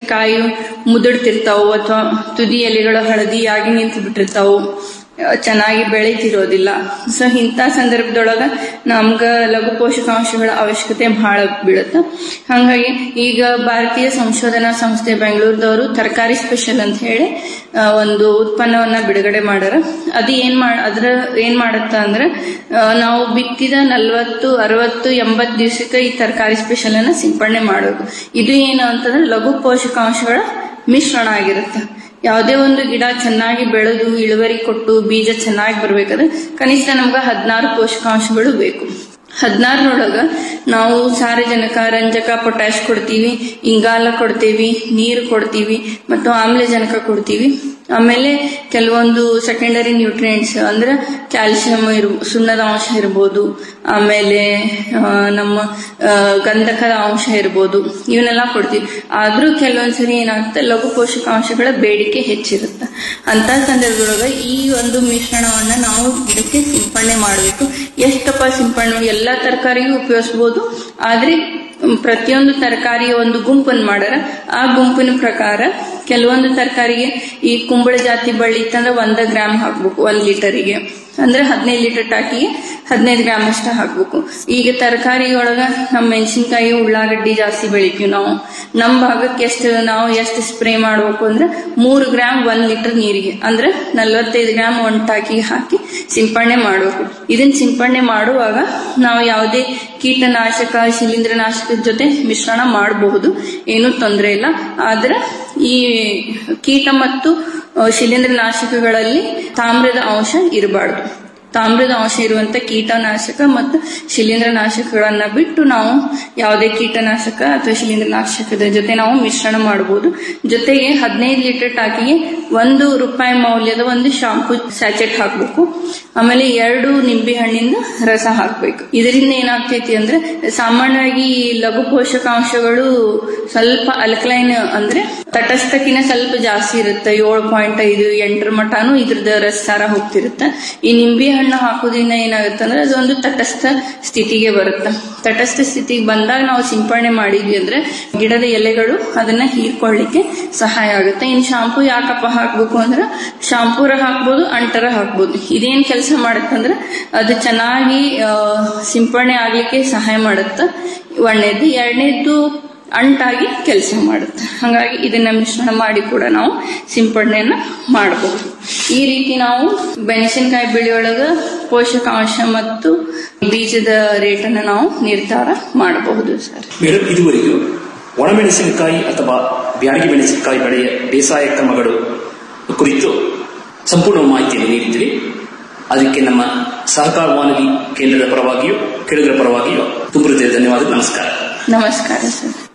ಕಾಯಿ ಮುದುಡ್ತಿರ್ತಾವು ಅಥವಾ ತುದಿ ಎಲೆಗಳು ಹಳದಿಯಾಗಿ ನಿಂತು ಬಿಟ್ಟಿರ್ತಾವು ಆ, ಚೆನ್ನಾಗಿ ಬೆಳೀತಿರೋದಿಲ್ಲ ಸೊ ಇಂಥ ಸಂದರ್ಭದೊಳಗ ನಮ್ಗ ಲಘು ಪೋಷಕಾಂಶಗಳ ಅವಶ್ಯಕತೆ ಬಹಳ ಬೀಳುತ್ತೆ ಹಾಗಾಗಿ ಈಗ ಭಾರತೀಯ ಸಂಶೋಧನಾ ಸಂಸ್ಥೆ ಬೆಂಗಳೂರದವರು ತರಕಾರಿ ಸ್ಪೆಷಲ್ ಅಂತ ಹೇಳಿ ಆ, ಒಂದು ಉತ್ಪನ್ನವನ್ನ ಬಿಡುಗಡೆ ಮಾಡ್ಯಾರ ಅದು ಏನ್ ಮಾಡ ಅದ್ರ ಏನ್ ಮಾಡತ್ತ ಅಂದ್ರೆ ಆ, ನಾವು ಬಿತ್ತಿದ ನಲ್ವತ್ತು ಅರವತ್ತು ಎಂಬತ್ತು ದಿವಸಕ್ಕೆ ಈ ತರಕಾರಿ ಸ್ಪೆಷಲ್ ಅನ್ನ ಸಿಂಪಡಣೆ ಮಾಡೋದು ಇದು ಏನು ಅಂತಂದ್ರೆ ಲಘು ಪೋಷಕಾಂಶಗಳ ಮಿಶ್ರಣ ಆಗಿರುತ್ತೆ ಯಾವುದೇ ಒಂದು ಗಿಡ ಚೆನ್ನಾಗಿ ಬೆಳೆದು ಇಳುವರಿ ಕೊಟ್ಟು ಬೀಜ ಚೆನ್ನಾಗಿ ಬರ್ಬೇಕಾದ್ರೆ ಕನಿಷ್ಠ ನಮ್ಗೆ ಹದಿನಾರು ಪೋಷಕಾಂಶಗಳು ಬೇಕು ಹದಿನಾರರೊಳಗ ನಾವು ಸಾರಜನಕ ರಂಜಕ ಪೊಟ್ಯಾಶ್ ಕೊಡ್ತೀವಿ ಇಂಗಾಲ ಕೊಡ್ತೀವಿ ನೀರು ಕೊಡ್ತೀವಿ ಮತ್ತು ಆಮ್ಲಜನಕ ಕೊಡ್ತೀವಿ ಆಮೇಲೆ ಕೆಲವೊಂದು ಸೆಕೆಂಡರಿ ನ್ಯೂಟ್ರಿಯೆಂಟ್ಸ್ ಅಂದ್ರೆ ಕ್ಯಾಲ್ಸಿಯಂ ಇರ್ ಸುಣ್ಣದ ಅಂಶ ಇರ್ಬೋದು ಆಮೇಲೆ ಆ, ನಮ್ಮ ಆ, ಗಂಧಕದ ಅಂಶ ಇರ್ಬೋದು ಇವನ್ನೆಲ್ಲ ಕೊಡ್ತೀವಿ ಆದ್ರೂ ಕೆಲವೊಂದ್ಸರಿ ಏನಾಗುತ್ತೆ ಲಘು ಪೋಷಕಾಂಶಗಳ ಬೇಡಿಕೆ ಹೆಚ್ಚಿರುತ್ತೆ ಅಂತ ಸಂದರ್ಭದೊಳಗ ಈ ಒಂದು ಮಿಶ್ರಣವನ್ನ ನಾವು ಗಿಡಕ್ಕೆ ಸಿಂಪಡಣೆ ಮಾಡಬೇಕು ಎಷ್ಟಪ್ಪ ಸಿಂಪಡಣೆ ಎಲ್ಲಾ ತರಕಾರಿಗೂ ಉಪಯೋಗಿಸಬಹುದು ಆದ್ರೆ ಮ್, ಪ್ರತಿಯೊಂದು ತರಕಾರಿಯ ಒಂದು ಗುಂಪನ್ನು ಮಾಡ್ಯಾರ ಆ ಗುಂಪಿನ ಪ್ರಕಾರ ಕೆಲವೊಂದು ತರಕಾರಿಗೆ ಈ ಕುಂಬಳ ಜಾತಿ ಬಳ್ಳಿ ಇತ್ತಂದ್ರೆ ಒಂದ ಗ್ರಾಮ್ ಹಾಕ್ಬೇಕು ಒಂದ್ ಲೀಟರಿಗೆ ಅಂದ್ರೆ ಹದಿನೈದು ಲೀಟರ್ ಟಾಕಿಗೆ ಹದಿನೈದು ಗ್ರಾಮ್ ಅಷ್ಟ ಹಾಕ್ಬೇಕು ಈಗ ತರಕಾರಿ ಒಳಗ ನಮ್ಮ ಮೆಣಸಿನ್ಕಾಯಿ ಉಳ್ಳಾಗಡ್ಡಿ ಜಾಸ್ತಿ ಬೆಳಿತೀವಿ ನಾವು ನಮ್ಮ ಭಾಗಕ್ಕೆ ಎಷ್ಟು ನಾವು ಎಷ್ಟು ಸ್ಪ್ರೇ ಮಾಡ್ಬೇಕು ಅಂದ್ರೆ ಮೂರು ಗ್ರಾಮ್ ಒಂದ್ ಲೀಟರ್ ನೀರಿಗೆ ಅಂದ್ರೆ ನಲ್ವತ್ತೈದು ಗ್ರಾಮ್ ಒಂದ್ ಟಾಕಿಗೆ ಹಾಕಿ ಸಿಂಪಡಣೆ ಮಾಡಬೇಕು ಇದನ್ನ ಸಿಂಪಡಣೆ ಮಾಡುವಾಗ ನಾವು ಯಾವುದೇ ಕೀಟನಾಶಕ ಶಿಲೀಂಧ್ರನಾಶಕದ ಜೊತೆ ಮಿಶ್ರಣ ಮಾಡಬಹುದು ಏನೂ ತೊಂದರೆ ಇಲ್ಲ ಆದ್ರೆ ಈ ಕೀಟ ಮತ್ತು ಆ, ಶಿಲೀಂಧ್ರನಾಶಕಗಳಲ್ಲಿ ತಾಮ್ರದ ಅಂಶ ಇರಬಾರ್ದು ತಾಮ್ರದ ಅಂಶ ಇರುವಂತ ಕೀಟನಾಶಕ ಮತ್ತು ಶಿಲೀಂಧ್ರನಾಶಕಗಳನ್ನ ಬಿಟ್ಟು ನಾವು ಯಾವುದೇ ಕೀಟನಾಶಕ ಅಥವಾ ಶಿಲೀಂಧ್ರನಾಶಕದ ಜೊತೆ ನಾವು ಮಿಶ್ರಣ ಮಾಡಬಹುದು ಜೊತೆಗೆ ಹದಿನೈದು ಲೀಟರ್ ಟಾಕಿಗೆ ಒಂದು ರೂಪಾಯಿ ಮೌಲ್ಯದ ಒಂದು ಶಾಂಪೂ ಸ್ಯಾಚೆಟ್ ಹಾಕ್ಬೇಕು ಆಮೇಲೆ ಎರಡು ನಿಂಬೆ ಹಣ್ಣಿಂದ ರಸ ಹಾಕ್ಬೇಕು ಇದರಿಂದ ಏನಾಗ್ತೈತಿ ಅಂದ್ರೆ ಸಾಮಾನ್ಯವಾಗಿ ಈ ಲಘು ಪೋಷಕಾಂಶಗಳು ಸ್ವಲ್ಪ ಅಲ್ಕಲೈನ್ ಅಂದ್ರೆ ತಟಸ್ಥಕಿನ ಸ್ವಲ್ಪ ಜಾಸ್ತಿ ಇರುತ್ತೆ ಏಳು ಪಾಯಿಂಟ್ ಐದು ಎಂಟರ ಮಟಾನು ಇದ್ರದ್ದು ರಸಾರ ಹೋಗ್ತಿರುತ್ತೆ ಈ ನಿಂಬೆ ಹಣ್ಣು ಹಾಕೋದ್ರಿಂದ ಏನಾಗುತ್ತೆ ಅಂದ್ರೆ ಅದೊಂದು ತಟಸ್ಥ ಸ್ಥಿತಿಗೆ ಬರುತ್ತೆ ತಟಸ್ಥ ಸ್ಥಿತಿಗೆ ಬಂದಾಗ ನಾವು ಸಿಂಪಡಣೆ ಮಾಡಿದ್ವಿ ಅಂದ್ರೆ ಗಿಡದ ಎಲೆಗಳು ಅದನ್ನ ಹೀರ್ಕೊಳ್ಳಿಕ್ಕೆ ಸಹಾಯ ಆಗುತ್ತೆ ಇನ್ ಶಾಂಪೂ ಯಾಕಪ್ಪ ಹಾಕ್ಬೇಕು ಅಂದ್ರೆ ಶಾಂಪೂರ ಹಾಕ್ಬೋದು ಅಂಟರ ಹಾಕ್ಬೋದು ಇದೇನ್ ಕೆಲಸ ಮಾಡುತ್ತಂದ್ರೆ ಅದು ಚೆನ್ನಾಗಿ ಆ, ಸಿಂಪಡಣೆ ಆಗ್ಲಿಕ್ಕೆ ಸಹಾಯ ಮಾಡುತ್ತೆ ಒಂದನೇದು ಎರಡನೇದು ಅಂಟಾಗಿ ಕೆಲಸ ಮಾಡುತ್ತೆ ಹಾಗಾಗಿ ಇದನ್ನ ಮಿಶ್ರಣ ಮಾಡಿ ಕೂಡ ನಾವು ಸಿಂಪಡಣೆಯನ್ನ ಮಾಡಬಹುದು ಈ ರೀತಿ ನಾವು ಮೆಣಸಿನಕಾಯಿ ಬೆಳೆಯೊಳಗ ಪೋಷಕಾಂಶ ಮತ್ತು ಬೀಜದ ರೇಟನ್ನು ನಾವು ನಿರ್ಧಾರ ಮಾಡಬಹುದು ಸರ್ ಮೇಡಮ್ ಇದುವರೆಗೂ ಒಣಮೆಣಸಿನಕಾಯಿ ಅಥವಾ ಬ್ಯಾಡಗಿ ಮೆಣಸಿನಕಾಯಿ ಬೆಳೆಯ ಬೇಸಾಯ ಕ್ರಮಗಳು ಕುರಿತು ಸಂಪೂರ್ಣ ಮಾಹಿತಿಯನ್ನು ನೀಡಿದ್ದೀರಿ ಅದಕ್ಕೆ ನಮ್ಮ ಸಹಕಾರ ವಾನವಿ ಕೇಂದ್ರದ ಪರವಾಗಿಯೂ ಕೆಳಗರ ಪರವಾಗಿಯೂ ತುಂಬ ಹೃದಯ ಧನ್ಯವಾದ ನಮಸ್ಕಾರ ನಮಸ್ಕಾರ ಸರ್